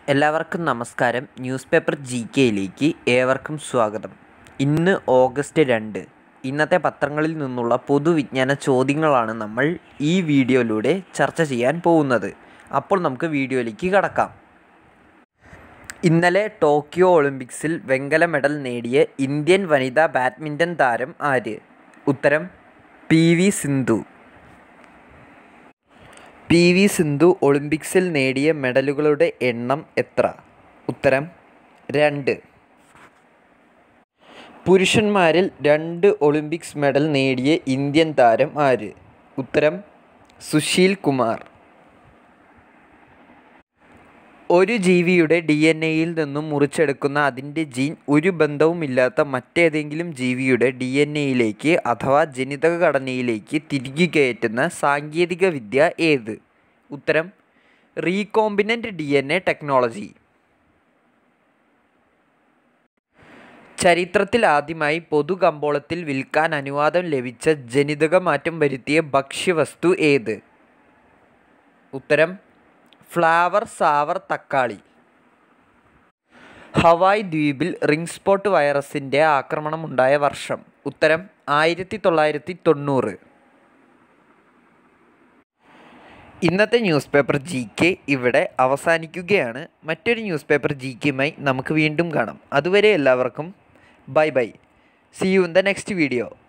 എല്ലാവർക്കും നമസ്കാരം news paper G കെയിലേക്ക് ഏവർക്കും സ്വാഗതം ഇന്ന് ഓഗസ്റ്റ് രണ്ട് ഇന്നത്തെ പത്രങ്ങളിൽ നിന്നുള്ള പൊതുവിജ്ഞാന ചോദ്യങ്ങളാണ് നമ്മൾ ഈ വീഡിയോയിലൂടെ ചർച്ച ചെയ്യാൻ പോകുന്നത് അപ്പോൾ നമുക്ക് വീഡിയോയിലേക്ക് കടക്കാം ഇന്നലെ ടോക്കിയോ ഒളിമ്പിക്സിൽ വെങ്കല മെഡൽ നേടിയ ഇന്ത്യൻ വനിതാ ബാഡ്മിൻ്റൺ താരം ആര് ഉത്തരം P V Sindhu P V Sindhu ഒളിമ്പിക്സിൽ നേടിയ മെഡലുകളുടെ എണ്ണം എത്ര ഉത്തരം രണ്ട് പുരുഷന്മാരിൽ രണ്ട് ഒളിമ്പിക്സ് മെഡൽ നേടിയ ഇന്ത്യൻ താരം ആര് ഉത്തരം സുശീൽ കുമാർ ഒരു ജീവിയുടെ ഡി എൻ എയിൽ നിന്നും മുറിച്ചെടുക്കുന്ന അതിൻ്റെ ജീൻ ഒരു ബന്ധവുമില്ലാത്ത മറ്റേതെങ്കിലും ജീവിയുടെ ഡി എൻ എയിലേക്ക് അഥവാ ജനിതക ഘടനയിലേക്ക് തിരികെ കയറ്റുന്ന സാങ്കേതിക വിദ്യ ഏത് ഉത്തരം recombinant D N A technology ചരിത്രത്തിൽ ആദ്യമായി പൊതുകമ്പോളത്തിൽ വിൽക്കാൻ അനുവാദം ലഭിച്ച ജനിതക മാറ്റം വരുത്തിയ ഭക്ഷ്യവസ്തു ഏത് ഉത്തരം ഫ്ലാവർ സാവർ തക്കാളി ഹവായ് ദ്വീപിൽ റിംഗ് സ്പോട്ട് വൈറസിൻ്റെ ആക്രമണമുണ്ടായ വർഷം ഉത്തരം ആയിരത്തി തൊള്ളായിരത്തി തൊണ്ണൂറ് ഇന്നത്തെ ന്യൂസ് പേപ്പർ ജി കെ ഇവിടെ അവസാനിക്കുകയാണ് മറ്റൊരു ന്യൂസ് പേപ്പർ ജി കെയുമായി നമുക്ക് വീണ്ടും കാണാം അതുവരെ എല്ലാവർക്കും bye bye see you in the next video